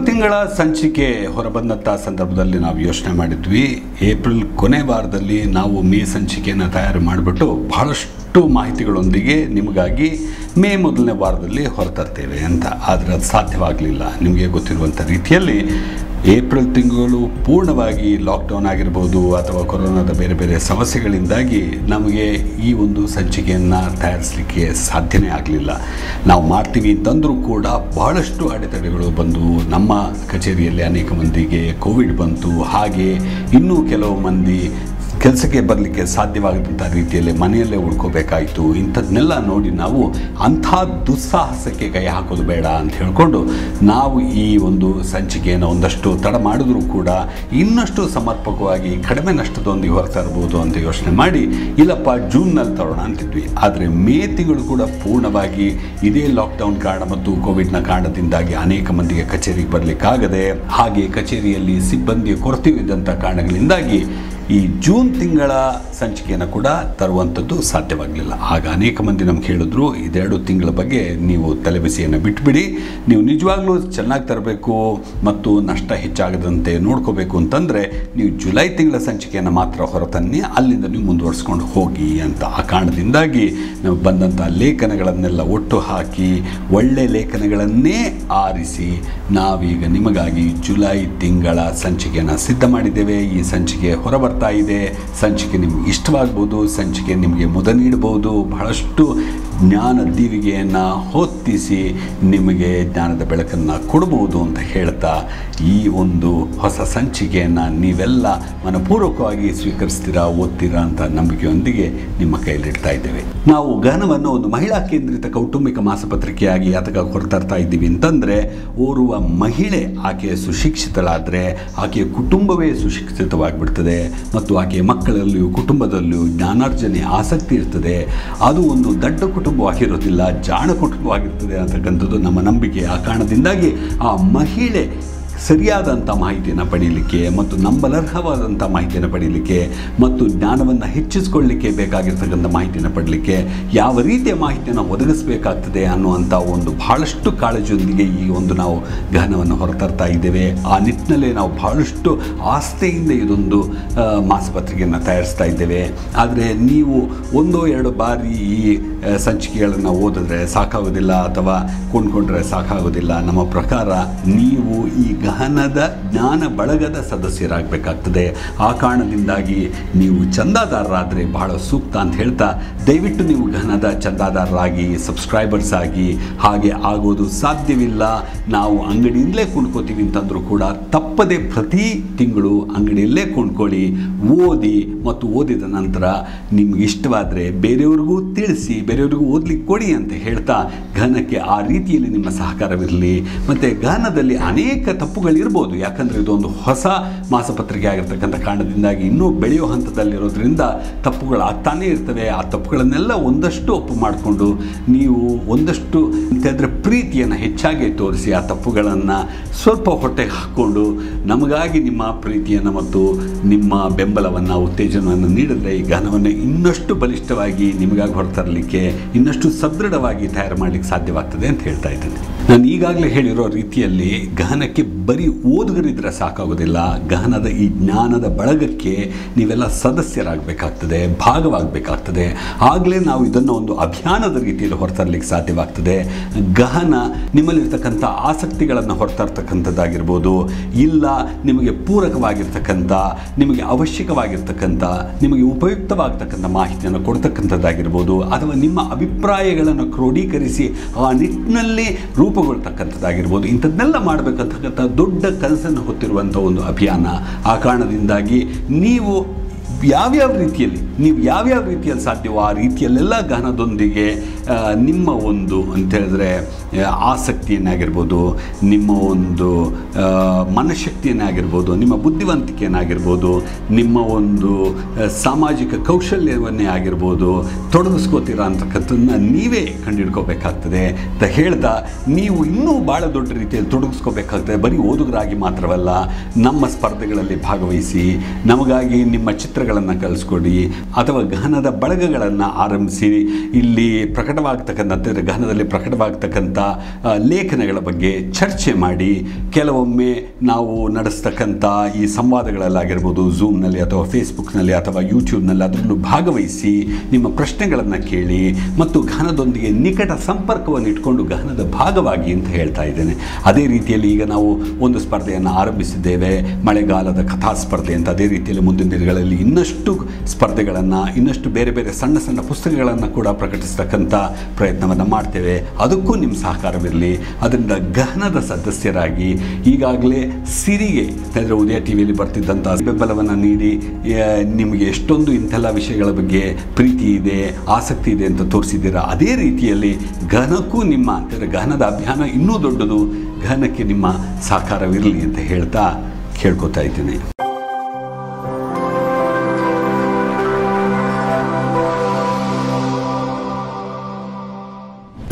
ತಿಂಗಳ ಸಂಚಿಕೆ ಹೊರಬಂದಂಥ ಸಂದರ್ಭದಲ್ಲಿ ನಾವು ಯೋಚನೆ ಮಾಡಿದ್ವಿ ಏಪ್ರಿಲ್ ಕೊನೆ ವಾರದಲ್ಲಿ ನಾವು ಮೇ ಸಂಚಿಕೆಯನ್ನು ತಯಾರು ಮಾಡಿಬಿಟ್ಟು ಬಹಳಷ್ಟು ಮಾಹಿತಿಗಳೊಂದಿಗೆ ನಿಮಗಾಗಿ ಮೇ ಮೊದಲನೇ ವಾರದಲ್ಲಿ ಹೊರತರ್ತೇವೆ ಅಂತ ಆದರೆ ಅದು ಸಾಧ್ಯವಾಗಲಿಲ್ಲ ನಿಮಗೆ ಗೊತ್ತಿರುವಂಥ ರೀತಿಯಲ್ಲಿ ಏಪ್ರಿಲ್ ತಿಂಗಳು ಪೂರ್ಣವಾಗಿ ಲಾಕ್ಡೌನ್ ಆಗಿರ್ಬೋದು ಅಥವಾ ಕೊರೋನಾದ ಬೇರೆ ಬೇರೆ ಸಮಸ್ಯೆಗಳಿಂದಾಗಿ ನಮಗೆ ಈ ಒಂದು ಸಂಚಿಕೆಯನ್ನು ತಯಾರಿಸಲಿಕ್ಕೆ ಸಾಧ್ಯನೇ ಆಗಲಿಲ್ಲ ನಾವು ಮಾಡ್ತೀವಿ ಅಂತಂದರೂ ಕೂಡ ಬಹಳಷ್ಟು ಅಡೆತಡೆಗಳು ಬಂದು ನಮ್ಮ ಕಚೇರಿಯಲ್ಲಿ ಅನೇಕ ಮಂದಿಗೆ ಕೋವಿಡ್ ಬಂತು ಹಾಗೆ ಇನ್ನೂ ಕೆಲವು ಮಂದಿ ಕೆಲಸಕ್ಕೆ ಬರಲಿಕ್ಕೆ ಸಾಧ್ಯವಾಗದಂಥ ರೀತಿಯಲ್ಲಿ ಮನೆಯಲ್ಲೇ ಉಳ್ಕೋಬೇಕಾಯಿತು ಇಂಥದ್ದನ್ನೆಲ್ಲ ನೋಡಿ ನಾವು ಅಂಥ ದುಸ್ಸಾಹಸಕ್ಕೆ ಕೈ ಹಾಕೋದು ಬೇಡ ಅಂತ ಹೇಳಿಕೊಂಡು ನಾವು ಈ ಒಂದು ಸಂಚಿಕೆಯನ್ನು ಒಂದಷ್ಟು ತಡ ಮಾಡಿದ್ರೂ ಕೂಡ ಇನ್ನಷ್ಟು ಸಮರ್ಪಕವಾಗಿ ಕಡಿಮೆ ನಷ್ಟದೊಂದಿಗೆ ಹೊರತರಬಹುದು ಅಂತ ಯೋಚನೆ ಮಾಡಿ ಇಲ್ಲಪ್ಪ ಜೂನ್ನಲ್ಲಿ ತರೋಣ ಅಂತಿದ್ವಿ ಆದರೆ ಮೇ ತಿಂಗಳು ಕೂಡ ಪೂರ್ಣವಾಗಿ ಇದೇ ಲಾಕ್ಡೌನ್ ಕಾರಣ ಮತ್ತು ಕೋವಿಡ್ನ ಕಾರಣದಿಂದಾಗಿ ಅನೇಕ ಮಂದಿಗೆ ಕಚೇರಿಗೆ ಬರಲಿಕ್ಕಾಗದೆ ಹಾಗೆ ಕಚೇರಿಯಲ್ಲಿ ಸಿಬ್ಬಂದಿಯ ಕೊರತೆ ಇದ್ದಂಥ ಕಾರಣಗಳಿಂದಾಗಿ ಈ ಜೂನ್ ತಿಂಗಳ ಸಂಚಿಕೆಯನ್ನು ಕೂಡ ತರುವಂಥದ್ದು ಸಾಧ್ಯವಾಗಲಿಲ್ಲ ಆಗ ಅನೇಕ ಮಂದಿ ನಮ್ಗೆ ಹೇಳಿದ್ರು ಇದೆರಡು ತಿಂಗಳ ಬಗ್ಗೆ ನೀವು ತಲೆಬಿಸಿಯನ್ನು ಬಿಟ್ಬಿಡಿ ನೀವು ನಿಜವಾಗ್ಲೂ ಚೆನ್ನಾಗಿ ತರಬೇಕು ಮತ್ತು ನಷ್ಟ ಹೆಚ್ಚಾಗದಂತೆ ನೋಡ್ಕೋಬೇಕು ಅಂತಂದರೆ ನೀವು ಜುಲೈ ತಿಂಗಳ ಸಂಚಿಕೆಯನ್ನು ಮಾತ್ರ ಹೊರತನ್ನಿ ಅಲ್ಲಿಂದ ನೀವು ಮುಂದುವರಿಸ್ಕೊಂಡು ಹೋಗಿ ಅಂತ ಆ ಕಾರಣದಿಂದಾಗಿ ನಾವು ಬಂದಂಥ ಲೇಖನಗಳನ್ನೆಲ್ಲ ಒಟ್ಟು ಹಾಕಿ ಒಳ್ಳೆ ಲೇಖನಗಳನ್ನೇ ಆರಿಸಿ ನಾವೀಗ ನಿಮಗಾಗಿ ಜುಲೈ ತಿಂಗಳ ಸಂಚಿಕೆಯನ್ನು ಸಿದ್ಧ ಮಾಡಿದ್ದೇವೆ ಈ ಸಂಚಿಕೆ ಹೊರಬರ್ತಾ ಇದೆ ಸಂಚಿಕೆ ನಿಮ್ಗೆ ಇಷ್ಟವಾಗ್ಬೋದು ಸಂಚಿಕೆ ನಿಮಗೆ ಮುದ ನೀಡಬಹುದು ಬಹಳಷ್ಟು ಜ್ಞಾನ ದೀವಿಗೆಯನ್ನು ಹೊತ್ತಿಸಿ ನಿಮಗೆ ಜ್ಞಾನದ ಬೆಳಕನ್ನು ಕೊಡಬಹುದು ಅಂತ ಹೇಳ್ತಾ ಈ ಒಂದು ಹೊಸ ಸಂಚಿಕೆಯನ್ನು ನೀವೆಲ್ಲ ಮನಪೂರ್ವಕವಾಗಿ ಸ್ವೀಕರಿಸ್ತೀರಾ ಓದ್ತೀರಾ ಅಂತ ನಂಬಿಕೆಯೊಂದಿಗೆ ನಿಮ್ಮ ಕೈಲಿಡ್ತಾ ಇದ್ದೇವೆ ನಾವು ಗಹನವನ್ನು ಒಂದು ಮಹಿಳಾ ಕೇಂದ್ರಿತ ಕೌಟುಂಬಿಕ ಮಾಸಪತ್ರಿಕೆಯಾಗಿ ಯಾತಕ ಹೊರತರ್ತಾ ಇದ್ದೀವಿ ಅಂತಂದರೆ ಓರ್ವ ಮಹಿಳೆ ಆಕೆ ಸುಶಿಕ್ಷಿತಳಾದರೆ ಆಕೆಯ ಕುಟುಂಬವೇ ಸುಶಿಕ್ಷಿತವಾಗಿಬಿಡ್ತದೆ ಮತ್ತು ಆಕೆಯ ಮಕ್ಕಳಲ್ಲಿಯೂ ಕುಟುಂಬದಲ್ಲಿಯೂ ಜ್ಞಾನಾರ್ಜನೆ ಆಸಕ್ತಿ ಇರ್ತದೆ ಅದು ಒಂದು ದೊಡ್ಡ ಕುಟುಂಬವಾಗಿರೋದಿಲ್ಲ ಜಾಣ ಕುಟುಂಬವಾಗಿರ್ತದೆ ಅಂತಕ್ಕಂಥದ್ದು ನಮ್ಮ ನಂಬಿಕೆ ಆ ಕಾರಣದಿಂದಾಗಿ ಆ ಮಹಿಳೆ ಸರಿಯಾದಂಥ ಮಾಹಿತಿಯನ್ನು ಪಡೀಲಿಕ್ಕೆ ಮತ್ತು ನಂಬಲರ್ಹವಾದಂಥ ಮಾಹಿತಿಯನ್ನು ಪಡೀಲಿಕ್ಕೆ ಮತ್ತು ಜ್ಞಾನವನ್ನು ಹೆಚ್ಚಿಸ್ಕೊಳ್ಳಿಕ್ಕೆ ಬೇಕಾಗಿರ್ತಕ್ಕಂಥ ಮಾಹಿತಿಯನ್ನು ಪಡಲಿಕ್ಕೆ ಯಾವ ರೀತಿಯ ಮಾಹಿತಿಯನ್ನು ಒದಗಿಸಬೇಕಾಗ್ತದೆ ಅನ್ನುವಂಥ ಒಂದು ಬಹಳಷ್ಟು ಕಾಳಜಿಯೊಂದಿಗೆ ಈ ಒಂದು ನಾವು ಗಹನವನ್ನು ಹೊರತರ್ತಾ ಇದ್ದೇವೆ ಆ ನಿಟ್ಟಿನಲ್ಲಿ ನಾವು ಬಹಳಷ್ಟು ಆಸ್ಥೆಯಿಂದ ಇದೊಂದು ಆ, ಮಾಸಪತ್ರಿಕೆಯನ್ನು ತಯಾರಿಸ್ತಾ ಇದ್ದೇವೆ ಆದರೆ ನೀವು ಒಂದೋ ಎರಡು ಬಾರಿ ಈ ಆ, ಸಂಚಿಕೆಗಳನ್ನು ಓದಿದ್ರೆ ಸಾಕಾಗೋದಿಲ್ಲ ಅಥವಾ ಕೊಂಡ್ಕೊಂಡ್ರೆ ಸಾಕಾಗೋದಿಲ್ಲ ನಮ್ಮ ಪ್ರಕಾರ ನೀವು ಈ ಗಹನದ ಜ್ಞಾನ ಬಳಗದ ಸದಸ್ಯರಾಗಬೇಕಾಗ್ತದೆ ಆ ಕಾರಣದಿಂದಾಗಿ ನೀವು ಚಂದಾದಾರರಾದರೆ ಬಹಳ ಸೂಕ್ತ ಅಂತ ಹೇಳ್ತಾ ದಯವಿಟ್ಟು ನೀವು ಗಹನದ ಚಂದಾದಾರರಾಗಿ ಸಬ್ಸ್ಕ್ರೈಬರ್ಸ್ ಆಗಿ ಹಾಗೆ ಆಗೋದು ಸಾಧ್ಯವಿಲ್ಲ ನಾವು ಅಂಗಡಿಯಿಂದಲೇ ಕೊಂಡ್ಕೋತೀವಿ ಅಂತಂದರೂ ಕೂಡ ತಪ್ಪದೆ ಪ್ರತಿ ತಿಂಗಳು ಅಂಗಡಿಯಲ್ಲೇ ಕೊಂಡ್ಕೊಳ್ಳಿ ಓದಿ ಮತ್ತು ಓದಿದ ನಂತರ ನಿಮ್ಗೆ ಇಷ್ಟವಾದರೆ ಬೇರೆಯವ್ರಿಗೂ ತಿಳಿಸಿ ಬೇರೆಯವ್ರಿಗೂ ಓದ್ಲಿಕ್ಕೆ ಕೊಡಿ ಅಂತ ಹೇಳ್ತಾ ಘನಕ್ಕೆ ಆ ರೀತಿಯಲ್ಲಿ ನಿಮ್ಮ ಸಹಕಾರವಿರಲಿ ಮತ್ತು ಗಾನದಲ್ಲಿ ಅನೇಕ ತಪ್ಪುಗಳಿರ್ಬೋದು ಯಾಕಂದರೆ ಇದೊಂದು ಹೊಸ ಮಾಸಪತ್ರಿಕೆ ಆಗಿರ್ತಕ್ಕಂಥ ಕಾರಣದಿಂದಾಗಿ ಇನ್ನೂ ಬೆಳೆಯೋ ಹಂತದಲ್ಲಿರೋದ್ರಿಂದ ತಪ್ಪುಗಳಾಗ್ತಾನೇ ಇರ್ತವೆ ಆ ತಪ್ಪುಗಳನ್ನೆಲ್ಲ ಒಂದಷ್ಟು ಒಪ್ಪು ಮಾಡಿಕೊಂಡು ನೀವು ಒಂದಷ್ಟು ಅಂತಂದರೆ ಪ್ರೀತಿಯನ್ನು ಹೆಚ್ಚಾಗಿ ತೋರಿಸಿ ಆ ತಪ್ಪುಗಳನ್ನು ಸ್ವಲ್ಪ ಹೊಟ್ಟೆಗೆ ಹಾಕ್ಕೊಂಡು ನಮಗಾಗಿ ನಿಮ್ಮ ಪ್ರೀತಿಯನ್ನು ಮತ್ತು ನಿಮ್ಮ ಬೆಂಬಲವನ್ನು ಉತ್ತೇಜನವನ್ನು ನೀಡಿದ್ರೆ ಈ ಗಾನವನ್ನು ಇನ್ನಷ್ಟು ಬಲಿಷ್ಠವಾಗಿ ನಿಮಗಾಗಿ ಹೊರತರಲಿಕ್ಕೆ ಇನ್ನಷ್ಟು ಸದೃಢವಾಗಿ ತಯಾರು ಮಾಡಲಿಕ್ಕೆ ಸಾಧ್ಯವಾಗ್ತದೆ ಅಂತ ಹೇಳ್ತಾ ಇದ್ದೇನೆ ನಾನು ಈಗಾಗಲೇ ಹೇಳಿರೋ ರೀತಿಯಲ್ಲಿ ಗಹನಕ್ಕೆ ಬರೀ ಓದುಗರಿದ್ರೆ ಸಾಕಾಗೋದಿಲ್ಲ ಗಹನದ ಈ ಜ್ಞಾನದ ಬಳಗಕ್ಕೆ ನೀವೆಲ್ಲ ಸದಸ್ಯರಾಗಬೇಕಾಗ್ತದೆ ಭಾಗವಾಗಬೇಕಾಗ್ತದೆ ಆಗಲೇ ನಾವು ಇದನ್ನು ಒಂದು ಅಭಿಯಾನದ ರೀತಿಯಲ್ಲಿ ಹೊರತರಲಿಕ್ಕೆ ಸಾಧ್ಯವಾಗ್ತದೆ ಗಹನ ನಿಮ್ಮಲ್ಲಿರ್ತಕ್ಕಂಥ ಆಸಕ್ತಿಗಳನ್ನು ಹೊರತರ್ತಕ್ಕಂಥದ್ದಾಗಿರ್ಬೋದು ಇಲ್ಲ ನಿಮಗೆ ಪೂರಕವಾಗಿರ್ತಕ್ಕಂಥ ನಿಮಗೆ ಅವಶ್ಯಕವಾಗಿರ್ತಕ್ಕಂಥ ನಿಮಗೆ ಉಪಯುಕ್ತವಾಗ್ತಕ್ಕಂಥ ಮಾಹಿತಿಯನ್ನು ಕೊಡ್ತಕ್ಕಂಥದ್ದಾಗಿರ್ಬೋದು ಅಥವಾ ನಿಮ್ಮ ಅಭಿಪ್ರಾಯಗಳನ್ನು ಕ್ರೋಢೀಕರಿಸಿ ಆ ನಿಟ್ಟಿನಲ್ಲಿ ರೂಪುಗೊಳ್ತಕ್ಕಂಥದ್ದಾಗಿರ್ಬೋದು ಇಂಥದ್ದನ್ನೆಲ್ಲ ಮಾಡಬೇಕಂತಕ್ಕಂಥ ದೊಡ್ಡ ಕನಸನ್ನು ಹೊತ್ತಿರುವಂಥ ಒಂದು ಅಭಿಯಾನ ಆ ಕಾರಣದಿಂದಾಗಿ ನೀವು ಯಾವ್ಯಾವ ರೀತಿಯಲ್ಲಿ ನೀವು ಯಾವ್ಯಾವ ರೀತಿಯಲ್ಲಿ ಸಾಧ್ಯವೋ ಆ ರೀತಿಯಲ್ಲೆಲ್ಲ ಗಾನದೊಂದಿಗೆ ಆ, ನಿಮ್ಮ ಒಂದು ಅಂತ ಹೇಳಿದ್ರೆ ಆ, ಆಸಕ್ತಿಯನ್ನಾಗಿರ್ಬೋದು ನಿಮ್ಮ ಒಂದು ಆ, ಮನಃಶಕ್ತಿಯನ್ನಾಗಿರ್ಬೋದು ನಿಮ್ಮ ಬುದ್ಧಿವಂತಿಕೆಯನ್ನಾಗಿರ್ಬೋದು ನಿಮ್ಮ ಒಂದು ಆ, ಸಾಮಾಜಿಕ ಕೌಶಲ್ಯವನ್ನೇ ಆಗಿರ್ಬೋದು ತೊಡಗಿಸ್ಕೋತೀರಾ ಅಂತಕ್ಕಂಥದ್ದನ್ನ ನೀವೇ ಕಂಡುಹಿಡ್ಕೋಬೇಕಾಗ್ತದೆ ಅಂತ ಹೇಳ್ತಾ ನೀವು ಇನ್ನೂ ಭಾಳ ದೊಡ್ಡ ರೀತಿಯಲ್ಲಿ ತೊಡಗಿಸ್ಕೋಬೇಕಾಗ್ತದೆ ಬರೀ ಓದುಗರಾಗಿ ಮಾತ್ರವಲ್ಲ ನಮ್ಮ ಸ್ಪರ್ಧೆಗಳಲ್ಲಿ ಭಾಗವಹಿಸಿ ನಮಗಾಗಿ ನಿಮ್ಮ ಚಿತ್ರಗಳ ಪತ್ರಗಳನ್ನು ಕಳಿಸ್ಕೊಡಿ ಅಥವಾ ಗಹನದ ಬಳಗಗಳನ್ನು ಆರಂಭಿಸಿ ಇಲ್ಲಿ ಪ್ರಕಟವಾಗ್ತಕ್ಕಂಥ ಅಂದರೆ ಗಹನದಲ್ಲಿ ಪ್ರಕಟವಾಗ್ತಕ್ಕಂಥ ಆ, ಲೇಖನಗಳ ಬಗ್ಗೆ ಚರ್ಚೆ ಮಾಡಿ ಕೆಲವೊಮ್ಮೆ ನಾವು ನಡೆಸ್ತಕ್ಕಂಥ ಈ ಸಂವಾದಗಳಲ್ಲಾಗಿರ್ಬೋದು ಝೂಮ್ನಲ್ಲಿ ಅಥವಾ ಫೇಸ್ಬುಕ್ನಲ್ಲಿ ಅಥವಾ ಯೂಟ್ಯೂಬ್ನಲ್ಲಿ ಅದರಲ್ಲೂ ಭಾಗವಹಿಸಿ ನಿಮ್ಮ ಪ್ರಶ್ನೆಗಳನ್ನು ಕೇಳಿ ಮತ್ತು ಗಹನದೊಂದಿಗೆ ನಿಕಟ ಸಂಪರ್ಕವನ್ನು ಇಟ್ಕೊಂಡು ಗಹನದ ಭಾಗವಾಗಿ ಅಂತ ಹೇಳ್ತಾ ಇದ್ದೇನೆ ಅದೇ ರೀತಿಯಲ್ಲಿ ಈಗ ನಾವು ಒಂದು ಸ್ಪರ್ಧೆಯನ್ನು ಆರಂಭಿಸಿದ್ದೇವೆ ಮಳೆಗಾಲದ ಕಥಾ ಸ್ಪರ್ಧೆ ಅಂತ ಅದೇ ರೀತಿಯಲ್ಲಿ ಮುಂದಿನ ದಿನಗಳಲ್ಲಿ ಇನ್ನಷ್ಟು ಸ್ಪರ್ಧೆಗಳನ್ನು ಇನ್ನಷ್ಟು ಬೇರೆ ಬೇರೆ ಸಣ್ಣ ಸಣ್ಣ ಪುಸ್ತಕಗಳನ್ನು ಕೂಡ ಪ್ರಕಟಿಸ್ತಕ್ಕಂಥ ಪ್ರಯತ್ನವನ್ನು ಮಾಡ್ತೇವೆ ಅದಕ್ಕೂ ನಿಮ್ಮ ಸಹಕಾರವಿರಲಿ ಅದರಿಂದ ಗಹನದ ಸದಸ್ಯರಾಗಿ ಈಗಾಗಲೇ ಸಿರಿಗೆ ಅಂದರೆ ಉದಯ ಟಿ ವಿಯಲ್ಲಿ ಬರ್ತಿದ್ದಂಥ ಬೆಂಬಲವನ್ನು ನೀಡಿ ಆ, ನಿಮಗೆ ಎಷ್ಟೊಂದು ಇಂಥೆಲ್ಲ ವಿಷಯಗಳ ಬಗ್ಗೆ ಪ್ರೀತಿ ಇದೆ ಆಸಕ್ತಿ ಇದೆ ಅಂತ ತೋರಿಸಿದ್ದೀರಾ ಅದೇ ರೀತಿಯಲ್ಲಿ ಗಹನಕ್ಕೂ ನಿಮ್ಮ ಅಂದರೆ ಗಹನದ ಅಭಿಯಾನ ಇನ್ನೂ ದೊಡ್ಡದು ಗಹನಕ್ಕೆ ನಿಮ್ಮ ಸಹಕಾರವಿರಲಿ ಅಂತ ಹೇಳ್ತಾ ಕೇಳ್ಕೊತಾ ಇದ್ದೀನಿ